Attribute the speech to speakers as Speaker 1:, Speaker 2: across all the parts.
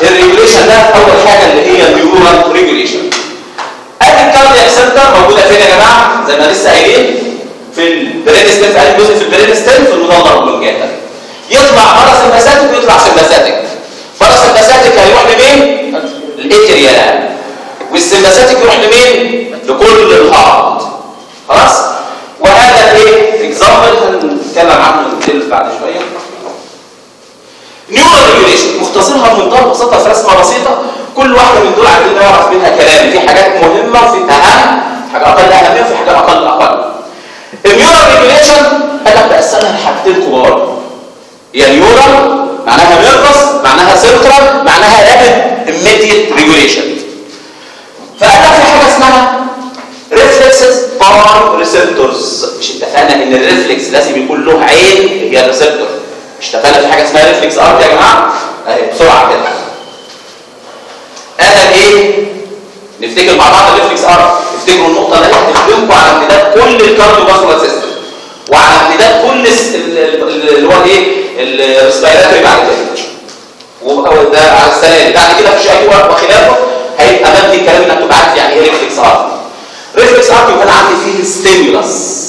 Speaker 1: الريجوليشن ده اول حاجه اللي هي النيورال ريجوليشن ادي الكاردياك سنتر موجوده فين يا جماعه زي ما لسه قايلين في البرين ستيم في اي جزء في البرين ستيم في المدلل والمنجاتا يطلع بره سمباثيك ويطلع سمباثيك بره سمباثيك هيروح لمين الاتريال والسمباثيك يروح لمين لكل الهارت خلاص وهذا ايه اكزامبل هنتكلم عنه نتكلم بعد شويه نيورال ريجوليشن مختصرها بمنتهى البساطه في رسمه بسيطه كل واحده من دول عايزين نعرف منها كلام في حاجات مهمه وفي اهم حاجه اقل اهميه وفي حاجات اقل اقل النيورال ريجوليشن قال لك بقسمها لحاجتين كبار هي نيورال معناها نيرفس معناها سنترال معناها رابid immediate ريجوليشن فقال لك في حاجه اسمها ريفلكسز باور ريسبتورز مش اتفقنا ان الريفلكس لازم يكون له عين هي الريسبتور مش اتفقنا في حاجه اسمها ريفلكس ارت يا جماعه اهي بسرعه كده ادم ايه نفتكر مع بعض الريفلكس ارت افتكروا النقطه اللي هتخدمكم على امتداد كل الكارديو فاسكولار سيستم وعلى امتداد كل اللي هو ايه الريسبيراتوري بعد كده وده على السلام بعد كده في شيء وخلافه هيبقى مبني الكلام انك تبقى عارف يعني ايه ريفلكس ارت ريفلكس ارت يكون عندي فيه ستيمولس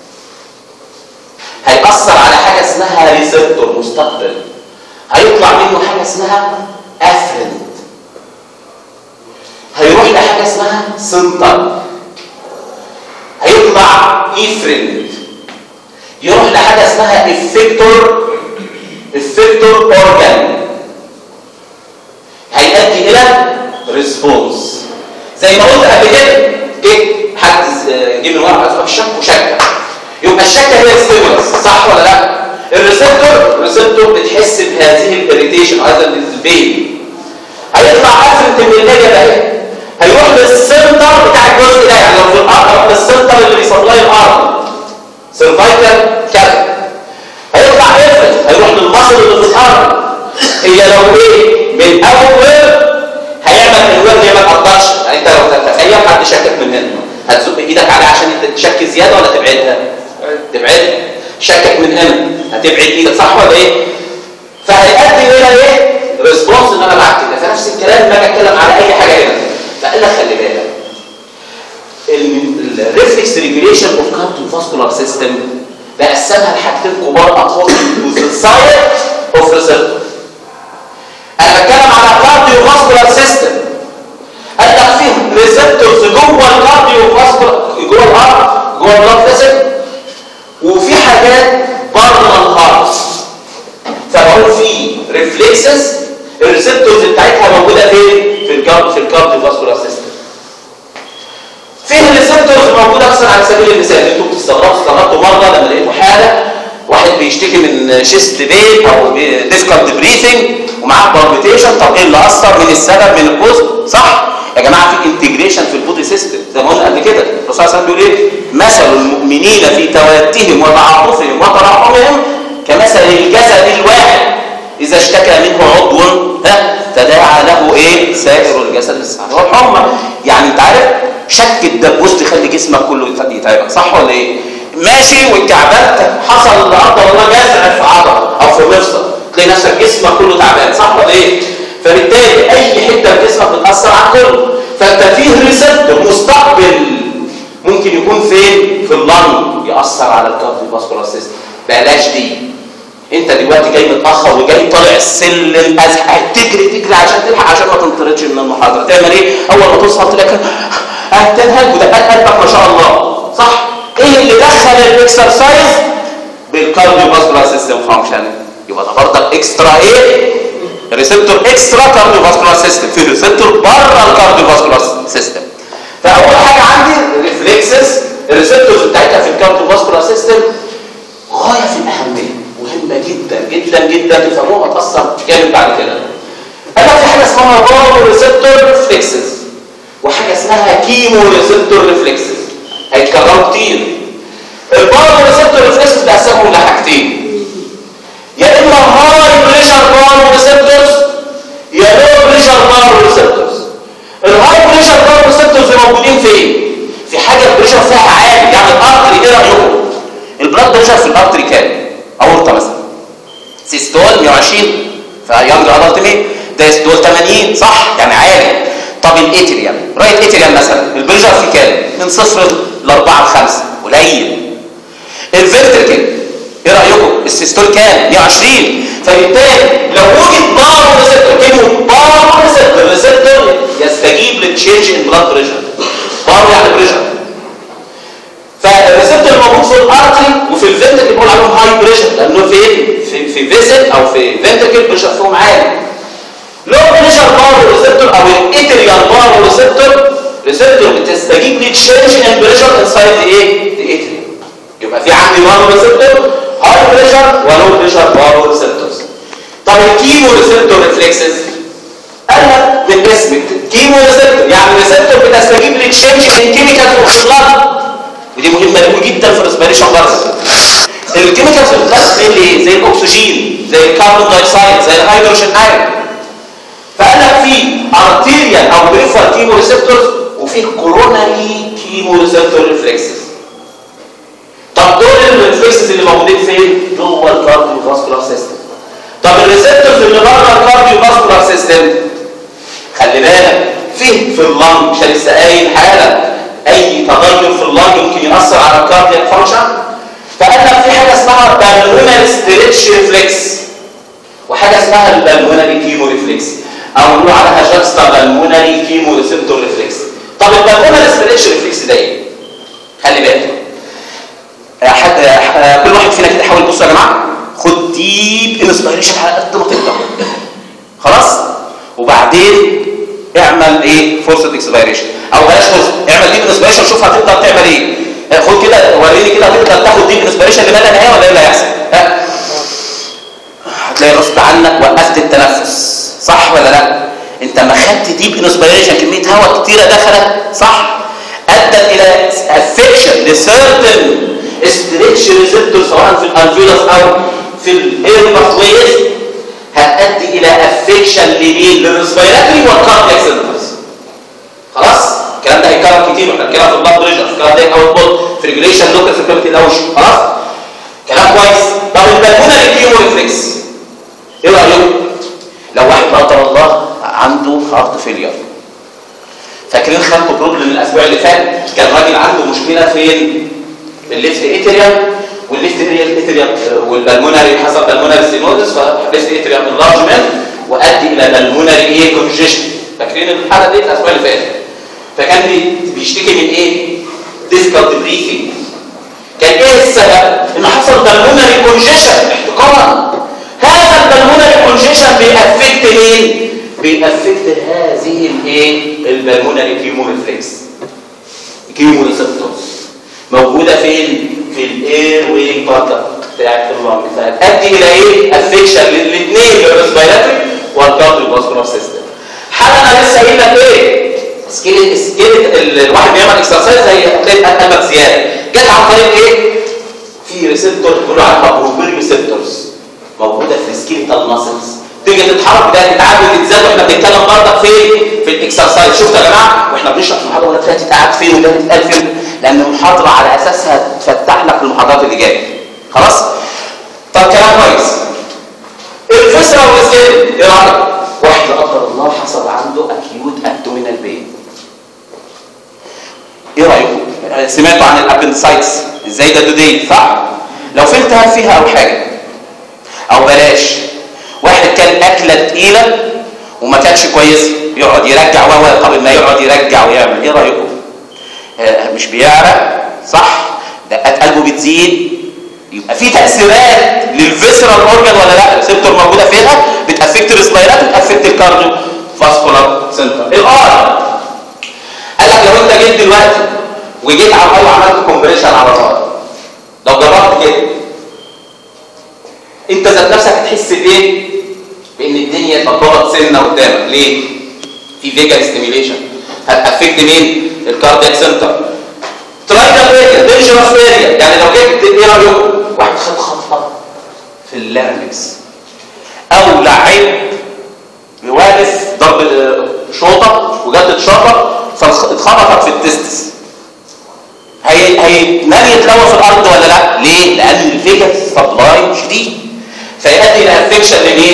Speaker 1: هيأثر على حاجه اسمها ريسبتور مستقبل هيطلع منه حاجه اسمها افرنت هيروح لحاجه اسمها سنتر هيطلع افرنت يروح لحاجه اسمها افكتور افكتور اورجان هيؤدي الى ريسبونس زي ما قلت قبل كده جه حد جه من ورا اسمه الشك وشك يبقى الشكه هي الستيمولس صح ولا لا الريسبتور الريسبتور بتحس بهذه الاريتيشن هذا البين هيطلع افرنت من النجا ده هيروح للسنتر بتاع الجزء ده يعني لو في الارض هيروح للسنتر اللي بيسبلاي الارض سيرفايكال كده هيطلع افرنت هيروح للمصل اللي في الارض هي لو ايه من اول هيعمل الواد هي ما تقدرش يعني انت لو تتخيل حد شكك من هنا هتزق ايدك عليه عشان انت تشك زياده ولا تبعدها تبعدها شكك من هنا هتبعد ايدك صح ولا ايه فهيؤدي الى ايه ريسبونس ان انا معاك كده فنفس الكلام لما اجي اتكلم على اي حاجه هنا فقال لك خلي بالك الريفلكس ريجوليشن اوف كارديو فاسكولار سيستم بقسمها لحاجتين كبار اقوى ذا سايت اوف ريسبتور انا بتكلم على كارديو فاسكولار سيستم قال لك فيه ريسبتورز جوه الكارديو فاسكولار جوه الهارت جوه البلاد فيسل وفي حاجات بره الهارت فبقول في ريفلكسز الريسبتورز بتاعتها موجوده فين في الكارد في الكارديو فاسكولار سيستم فيه ريسبتورز موجوده مثلا على سبيل المثال انتوا بتستغربوا استغربتوا مره لما لقيتوا حاله واحد بيشتكي من شيست بين او ديفيكالت بريثنج ومعاه بالبيتيشن طب ايه اللي اثر من السبب من الجزء صح يا جماعه في انتجريشن في البودي سيستم زي ما قلنا قبل كده الرسول صلى الله عليه وسلم بيقول ايه مثل المؤمنين في توادهم وتعاطفهم وتراحمهم كمثل الجسد الواحد اذا اشتكى منه عضو ها تداعى له ايه سائر الجسد الصحيح هو الحمى يعني انت عارف شك الدبوس تخلي جسمك كله يتعبك صح ولا ايه ماشي والكعبات حصل لا قدر الله جزع في عضله او في مفصل تلاقي نفسك جسمك كله تعبان صح ولا ايه فبالتالي اي حته في جسمك بتاثر على الكل فانت فيه ريسبتور مستقبل ممكن يكون فين في اللنج ياثر على الكارديو فاسكولار سيستم بلاش دي انت دلوقتي جاي متاخر وجاي طالع السلم ازحف تجري تجري عشان تلحق عشان ما تنطردش من المحاضره تعمل ايه اول ما توصل تلاقي هتنهج ودقات قلبك ما شاء الله صح ايه اللي دخل الاكسرسايز بالكارديو فاسكولار سيستم فانكشن يبقى ده برضك اكسترا ايه ريسبتور اكسترا كارديو فاسكولار سيستم في ريسبتور بره الكارديو فاسكولار سيستم فاول حاجه عندي ريفلكسز الريسبتورز بتاعتها في الكارديو فاسكولار سيستم غايه في الاهميه مهمه جدا جدا جدا تفهموها تاثر جامد بعد كده انا في حاجه اسمها بارو ريسبتور ريفلكسز وحاجه اسمها كيمو ريسبتور ريفلكسز هيتكرروا كتير البارو ريسبتور ريفلكسز بقسمهم لحاجتين يا اما هاي بريشر بارو ريسبتورز يا لو بريشر بارو ريسبتورز الهاي بريشر بارو ريسبتورز موجودين فين في حاجه البريشر فيها عالي يعني الارتري ايه رايكم البلاد بريشر في الارتري كام اورطه مثلا سيستول 120 فيانج ادلت مين دايستول
Speaker 2: دول 80 صح يعني عالي طب الاتريوم رايت اتريوم مثلا البريشر في كام من صفر ل 4 ل 5 قليل الفيرتيكال ايه رايكم السيستول كام 120 فبالتالي لو وجد بارو ريسبتور كلمه بارو ريسبتور ريسبتور يستجيب للتشينج ان بلاد بريشر بارو يعني بريشر فالريسبتور الموجود في الارتري وفي الفنتكل بنقول عليهم هاي بريشر لانه فين في في فيسل او في فنتكل بريشر فيهم عالي لو بريشر بارو ريسبتور او الاتريال بارو ريسبتور ريسبتور بتستجيب لتشينج ان بريشر انسايد ايه الاتريال يبقى في عندي بارو ريسبتور هاي بريشر ولو بريشر بارو ريسبتورز طب الكيمو ريسبتور ريفلكسز قال لك من اسمك كيمو ريسبتور يعني ريسبتور بتستجيب لتشينج ان كيميكال في البلاد ودي مهمه لكم جدا في الريسبيريشن برضه الكيميكالز في البلاد زي ايه زي الاكسجين زي الكربون دايوكسيد زي الهيدروجين ايون فقال لك في ارتيريال او بريفر كيمو ريسبتورز وفي كوروناري كيمو ريسبتور ريفلكسز طب دول الريفلكسز اللي موجودين فين جوه الكارديو فاسكولار سيستم طب الريسبتورز اللي بره الكارديو فاسكولار سيستم خلي بالك فيه في اللنج مش لسه قايل حالا اي تغير في اللنج ممكن ياثر على الكاردياك فانكشن فقال لك في حاجه اسمها بالمونري ستريتش ريفلكس وحاجه اسمها البالمونري كيمو ريفلكس او نقول عليها جاكستا بالمونري كيمو ريسبتور ريفلكس طب البالمونري ستريتش ريفلكس ده ايه خلي بالك حد كل واحد فينا كده يحاول يبص يا جماعه خد ديب انسبيريشن على قد ما تقدر خلاص وبعدين اعمل ايه فرصه اكسبيريشن او بلاش فرصه اعمل ديب انسبيريشن شوف هتقدر تعمل ايه خد كده وريني كده هتقدر تاخد ديب انسبيريشن لما لا نهايه ولا ايه اللي هيحصل ها هتلاقي غصب عنك وقفت التنفس صح ولا لا انت ما خدت ديب انسبيريشن كميه هواء كتيره دخلت صح ادت الى افكشن لسيرتن ستريتش ريسبتور سواء في الالفيولس او في الاير باثويز هتؤدي الى افكشن لمين للريسبيراتوري والكاردياك سنترز خلاص الكلام ده هيتكرر كتير واحنا بنتكلم في البلاد بريشر في كاردياك اوت بوت في ريجوليشن لوكال سكيورتي الاوشن خلاص كلام كويس طب البالونه الكيمو ريفلكس ايه رايكم لو واحد لا قدر الله عنده هارت فيلير فاكرين خدتوا بروبلم الاسبوع اللي فات كان راجل عنده مشكله فين الليفت اتريوم والليفت اتريوم والبلمونري حصل بلمونري سينوزس فليفت اتريوم انلارجمنت وادي الى بلمونري ايه كونجيشن فاكرين الحاله دي الاسبوع اللي فات فكان بيشتكي من ايه ديفيكالت بريثنج كان ايه السبب ان حصل بلمونري كونجيشن احتقانا هذا البلمونري كونجيشن بيأفكت مين بيأفكت هذه الايه البلمونري كيمو ريفلكس كيمو ريسبتورز موجوده فين في الاير وينج بارت بتاعت اللنج فهتؤدي الى ايه افكشن للاثنين الريسبيراتوري والكارديو فاسكولار سيستم حاله انا لسه قايل لك ايه سكيل سكيل الواحد بيعمل اكسرسايز زي هتلاقي امل زياده جت عن طريق ايه في ريسبتور بيقولوا عليها بروبير ريسبتورز موجوده في السكيلتال ماسلز تيجي تتحرك ده تتعب وتتزاد واحنا بنتكلم برضك فين في الاكسرسايز شفتوا يا جماعه واحنا بنشرح المحاضره ولا فاتت قاعد فين وده هتتقال فين لان المحاضره على اساسها تفتح لك المحاضرات اللي جايه خلاص طب كلام كويس الفسره والسكيل ايه رايك واحد لا قدر الله حصل عنده اكيوت ابدومينال بين ايه رايكم سمعتوا عن الابندسايتس ازاي ده دودي صح لو في التهاب فيها او حاجه او بلاش واحد كان اكله تقيله وما كانتش كويسه يقعد يرجع وهو قبل ما يقعد يرجع ويعمل ايه رايكم آه مش بيعرق صح دقات قلبه بتزيد يبقى في تاثيرات للفيسرال اورجان ولا لا الريسبتور موجوده فيها بتافكت السبايرات وتافكت الكارديو فاسكولار سنتر الار قال لك لو انت جيت دلوقتي وجيت على الهواء وعملت كومبريشن على الهواء لو جربت كده انت ذات نفسك هتحس بايه بان الدنيا اتطورت سنه قدامك ليه في فيجا ستيميليشن هتافكت مين الكاردياك سنتر ترايدال اريا دينجرس اريا يعني لو جبت ايه رايكم واحد خد خطه في اللارنكس او لعيب واقف ضرب شوطه وجت شوطه فاتخبطت في التستس هي هينام يتلوى في الارض ولا لا ليه لان الفيجا سبلاي شديد فيؤدي الى افكشن لمين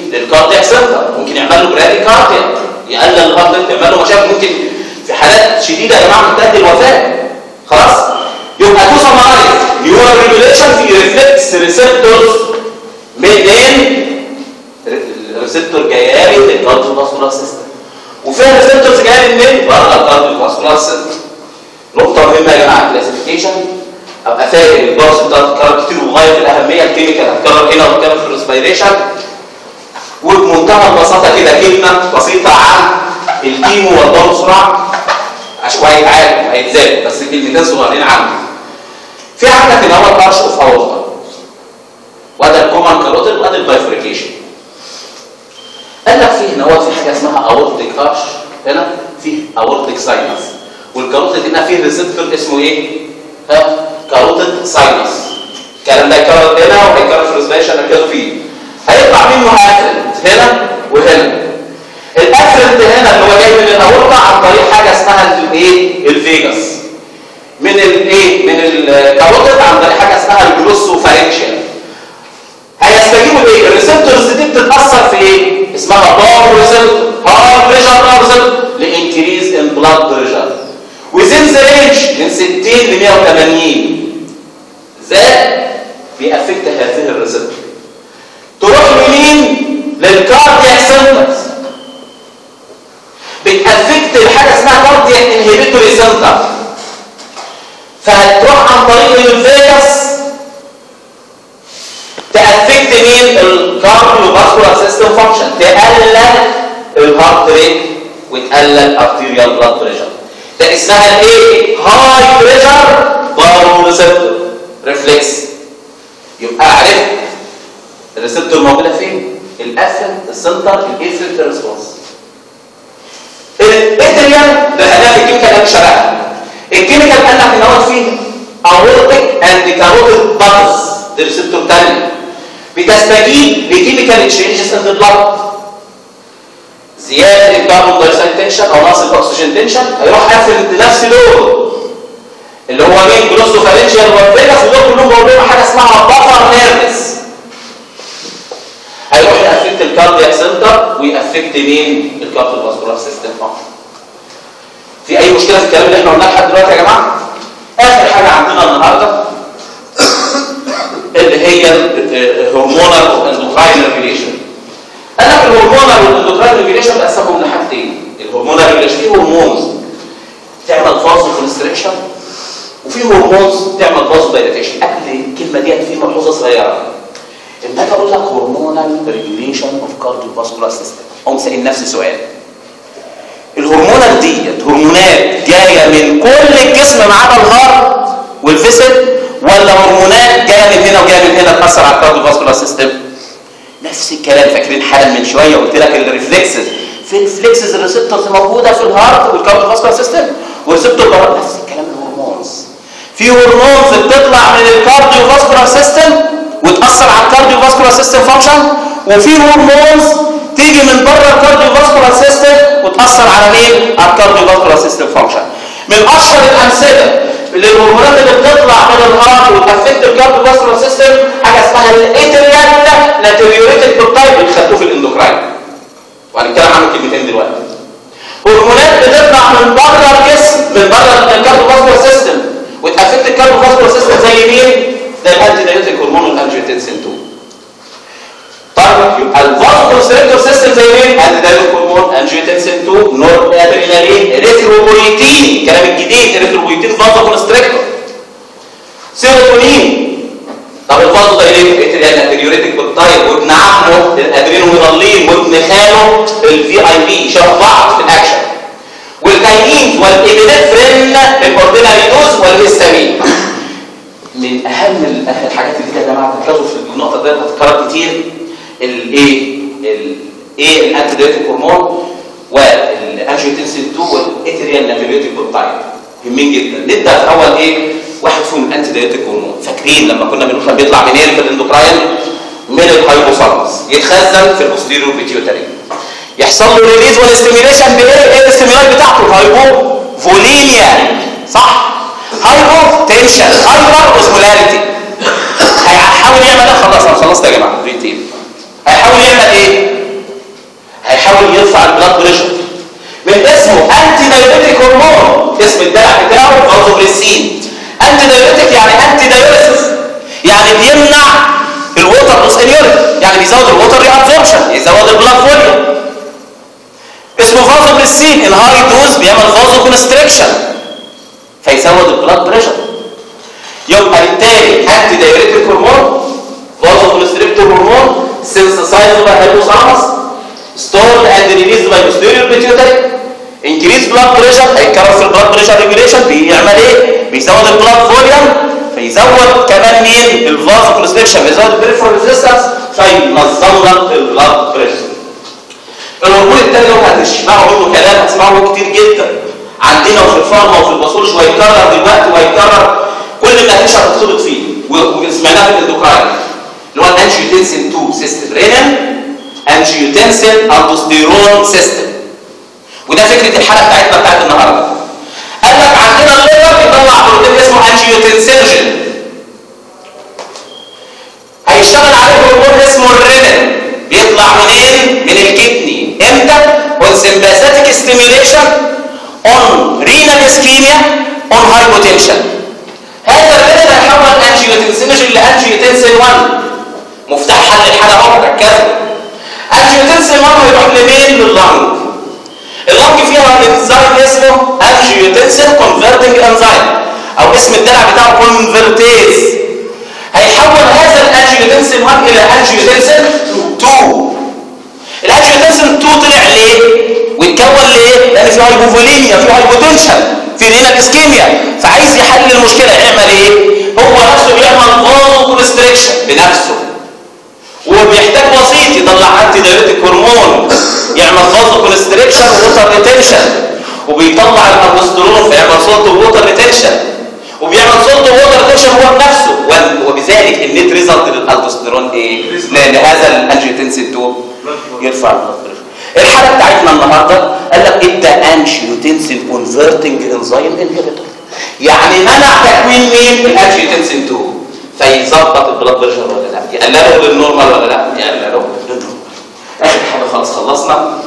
Speaker 2: للكاردياك سنتر ممكن يعمل له برادي كارديا يقلل الهارت ريت يعمل له مشاكل ممكن في حالات شديده يا جماعه تؤدي الوفاه خلاص يبقى تو سمرايز نيورال ريجوليشن في ريفلكس ريسبتورز منين الريسبتور جايه لي من الكارديو فاسكولار سيستم وفيها ريسبتورز جايه لي منين بره الكارديو فاسكولار سيستم نقطه مهمه يا جماعه كلاسيفيكيشن ابقى فاهم البارس بتاعت الكلام كتير وغايه في الاهميه الكيميكال هتكرر هنا وهتكرر في الريسبيريشن وبمنتهى البساطه كده كلمه بسيطه عن الكيمو والضوء بسرعه عشان هيتعالج هيتزاد بس كلمتين صغيرين عنه في عندك اللي هو الارش اوف اورتا وده الكومن كاروتيد وده البايفريكيشن قال لك فيه هنا هو في حاجه اسمها اورتيك ارش هنا فيه اورتيك ساينس والكاروتيد هنا فيه ريسبتور اسمه ايه؟ ها كاروتيد ساينس الكلام ده يكرر هنا وهيكرر في الريسبيريشن هنكرر فيه هيطلع منه افرنت هنا وهنا الافرنت هنا اللي هو جاي من الاورطه عن طريق حاجه اسمها الايه الفيجاس من الايه من الكاروتيد عن طريق حاجه اسمها الجلوسوفارينجيال هيستجيبوا لايه الريسبتورز دي بتتاثر في ايه اسمها باور ريسبتور هاي بريشر باور ريسبتور لانكريز ان بلاد بريشر وزين ذا رينج من 60 ل 180 زاد بيأفكت هذه الريسبتور تروح لمين للكاردياك سنترز بتأفكت الحاجه اسمها كاردياك انهبيتوري سنتر فهتروح عن طريق الفيجاس تأفكت مين الكارديو فاسكولار سيستم فانكشن تقلل الهارت ريت وتقلل ارتيريال بلاد بريشر ده اسمها الايه هاي بريشر بارو ريسبتور ريفلكس يبقى عرفت الريسبتور موجوده فين الافرنت السنتر الافرنت ريسبونس الاتريال ده خلينا في الكيميكال مش شبهها الكيميكال قال لك ان هو فيه اورتيك اند كاروتيد بادز دي ريسبتور تاني بتستجيب لكيميكال تشينجز ان البلد زياده الكربون دايوكسيد تنشن او نقص الاكسجين تنشن هيروح قافل نفس دول اللي هو مين جلوسوفارينجيال والفيجاس ودول كلهم بقول لهم حاجه اسمها بافر نيرفس هيروح يأفكت الكاردياك سنتر ويأفكت مين الكارديو فاسكولار سيستم في اي مشكله في الكلام اللي احنا قلناه لحد دلوقتي يا جماعه اخر حاجه عندنا النهارده اللي هي هرمونال اندوكراين ريجوليشن قال لك الهرمونال والاندوكراين ريجوليشن بقسمهم لحاجتين الهرمونال ريجوليشن في هرمونز تعمل فازو كونستريكشن وفي هرمونز تعمل فازو دايليتيشن قبل الكلمه ديت في ملحوظه صغيره اما اجي اقول لك هرمونال ريجوليشن اوف كارديو فاسكولار سيستم اقوم سائل نفسي سؤال الهرمونال ديت هرمونات جايه من كل الجسم ما عدا الهارت والفيسل ولا هرمونات جايه من هنا وجايه من هنا تاثر على الكارديو فاسكولار سيستم نفس الكلام فاكرين حالا من شويه قلت لك الريفلكسز في الريفلكسز الريسبتورز موجوده في الهارت والكارديو فاسكولار سيستم والريسبتور بره نفس الكلام الهرمونز في هرمونز بتطلع من الكارديو فاسكولار سيستم وتاثر على الكارديو فاسكولار سيستم فانكشن وفي هرمونز تيجي من بره الكارديو فاسكولار سيستم وتاثر على مين على الكارديو فاسكولار سيستم فانكشن من اشهر الامثله للهرمونات اللي بتطلع من الهارت وتافكت الكارديو فاسكولار سيستم حاجه اسمها الاتريال ناتريوريتد بروتايب اللي خدوه في الاندوكراين وهنتكلم عنه كلمتين دلوقتي هرمونات بتطلع من بره الجسم من بره الكارديو فاسكولار سيستم وتافكت الكارديو فاسكولار سيستم زي مين زي الانتي دايوريتك هرمون والانجيوتنسين 2 طيب يبقى الفاسكولار سيستم زي مين انتي دايوريتك هرمون انجيوتنسين 2 نور ادرينالين اريثروبويتين الكلام الجديد اريثروبويتين فازو كونستريكتور سيروتونين طب الفازو دايريتك الانتيوريتك بالطيب وابن عمه الادرينوميرالين وابن خاله الفي اي بي شبه بعض في الاكشن والكاينين والابنفرين الاورديناري دوز والهستامين من اهم الحاجات اللي كده يا جماعه بتلاقوا في النقطه دي هتتكرر كتير الايه الايه الانتيديوتيك هرمون والانجيوتنسين 2 والاتريال نافيليوتيك بوبتايد مهمين جدا نبدا في اول ايه واحد فيهم الانتيديوتيك هرمون فاكرين لما كنا بنقول بيطلع منين في الاندوكراين من الهايبوثالاموس يتخزن في البوستيريور بيتيوتري يحصل له ريليز والاستيميوليشن بايه ايه الاستيمولاي بتاعته الهايبو فوليميا صح هايبو تنشن هايبر اوسمولاريتي هيحاول يعمل ايه خلاص انا خلصت يا جماعه ريتين هيحاول يعمل ايه هيحاول يرفع البلاد بريشر من اسمه انتي دايوريتيك هرمون اسم الدلع بتاعه فازوبريسين انتي دايوريتيك يعني انتي دايوريسيس يعني بيمنع الووتر لوس انيوريتي يعني بيزود الووتر ري ابزوربشن يزود البلاد فوليوم اسمه فازوبريسين الهاي دوز بيعمل فازو كونستريكشن فيزود البلاد بريشر يبقى بالتالي انتي دايوريتيك هرمون فازو كونستريكتور هرمون سينسسايزد باي هيبوثالاموس stored and released by posterior pituitary increase blood pressure هيتكرر في البلاد بريشر ريجوليشن بيعمل ايه بيزود البلاد فوليوم فيزود كمان مين الفازو كونستريكشن بيزود البريفرال ريزيستنس فينظم لك البلاد بريشر الهرمون التاني لو هتسمعوا منه كلام هتسمعوا كتير جدا عندنا وفي الفارما وفي الباثولوجي وهيتكرر دلوقتي وهيتكرر كل ما فيش هتتخبط فيه وسمعناه في الاندوكراين اللي هو الانجيوتنسين 2 سيستم رينين انجيوتنسين الدوستيرون سيستم وده فكره الحلقه بتاعتنا بتاعت النهارده قال لك عندنا الليفر بيطلع بروتين اسمه انجيوتنسينجين هيشتغل عليه هرمون اسمه الرينين بيطلع منين من الكدني امتى on sympathetic stimulation on renal ischemia on hypotension هذا الرينين هيحول انجيوتنسينجين لانجيوتنسين 1 مفتاح حل الحاله اهو ركزوا انجيوتنسين 1 هيروح لمين لللنج اللنج فيها انزيم اسمه انجيوتنسين كونفرتنج انزيم او اسم الدلع بتاعه كونفرتيز هيحول هذا الانجيوتنسين 1 الى انجيوتنسين 2 الانجيوتنسين 2 طلع ليه واتكون ليه لان في هايبوفوليميا في هايبوتنشن في رينال اسكيميا فعايز يحل المشكله يعمل ايه هو نفسه بيعمل فازو كونستريكشن بنفسه وبيحتاج وسيط يطلع انتي دايوريتيك هرمون يعمل فازو كونستريكشن ووتر ريتنشن وبيطلع الالدوستيرون فيعمل صوت ووتر ريتنشن وبيعمل صوت ووتر ريتنشن هو بنفسه وبذلك النت ريزلت للالدوستيرون ايه؟ لان هذا الانجيوتنسين 2 يرفع البلد بريشر الحاله بتاعتنا النهارده قال لك ادى انجيوتنسين كونفرتنج انزيم انهبيتور يعني منع تكوين مين؟ الانجيوتنسين 2 فيظبط البلاد بريشر ولا لا يقلله للنورمال ولا لا يقلله للنورمال اخر حاجه خلاص خلصنا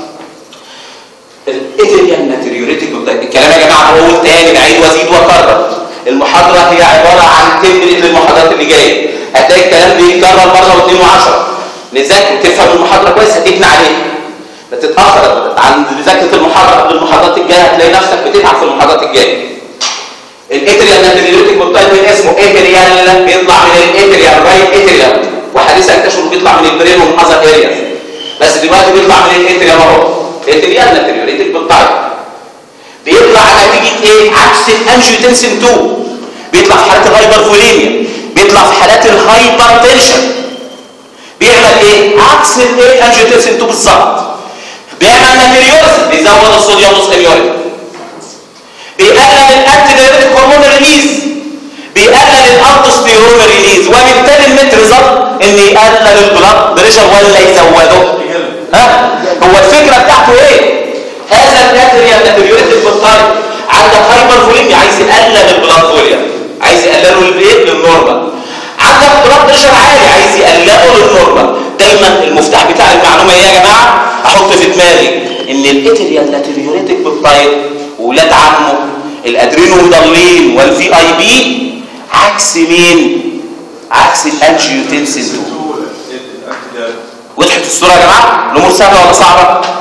Speaker 2: الايثيريال ناتريوريتيك الكلام يا جماعه بقول تاني بعيد وازيد واكرر المحاضره هي عباره عن تمبلت للمحاضرات اللي جايه هتلاقي الكلام بيتكرر مره واثنين وعشرة نذاكر تفهم المحاضره كويس هتبني عليها لا تتاخر عن مذاكره المحاضره قبل المحاضرات الجايه هتلاقي نفسك بتتعب في المحاضرات الجايه الاتريال ناتريوريتيك بوبتايد من اسمه اتريال بيطلع من الاتريال رايت اتريال وحديثا اكتشفوا بيطلع من البرين ومن اذر ارياز بس دلوقتي بيطلع من الاتريال اهو اتريال ناتريوريتيك بوبتايد بيطلع نتيجه ايه عكس الانجيوتنسين 2 بيطلع في حالات الهايبرفوليميا بيطلع في حالات الهايبرتنشن بيعمل ايه عكس الايه انجيوتنسين 2 بالظبط بيعمل ناتريوريز بيزود الصوديوم والسيريوريك بيقلل الانتي دايوريتيك هرمون ريليز بيقلل الالدوستيرون ريليز وبالتالي النت ريزلت ان يقلل البلاد بريشر ولا يزوده ها هو الفكره بتاعته ايه هذا الناتريال ناتريوريتيك بوتايب عندك هايبر فوليميا عايز يقلل البلاد فوليوم عايز يقلله للايه للنورمال عندك بلاد بريشر عالي عايز يقلله للنورمال دايما المفتاح بتاع المعلومه ايه يا جماعه احط في دماغي ان الاتريال ناتريوريتيك بوتايب ولاد عمه الادرينودالين والفي اي بي عكس مين عكس الانجيوتنسين 2 وضحت الصوره يا جماعه الامور سهله ولا صعبه